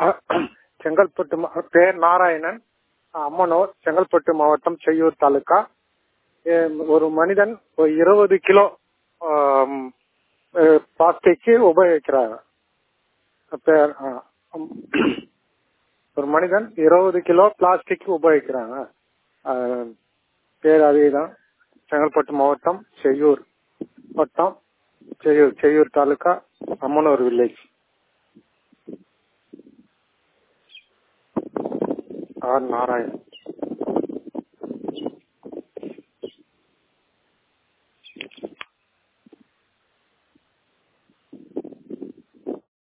செங்கல்பட்டு மா- பேர் நாராயணன் அம்மனூர் செங்கல்பட்டு மாவட்டம் செய்யூர் தாலுக்கா ஏ- ஒரு மனிதன் ஒரு இருபது கிலோ பிளாஸ்டிக் உபயோகிக்கிறாங்க பேர் ஆ, ம். ஒரு மனிதன் இருபது கிலோ பிளாஸ்டிக் உபயோகிக்கிறாங்க ஆ, பேர் அதேதான் செங்கல்பட்டு மாவட்டம் செய்யூர் வட்டம் செய்யூர் செய்யூர் தாலுக்கா அம்மனூர் வில்லேஜ் ஆர் நாராயணன்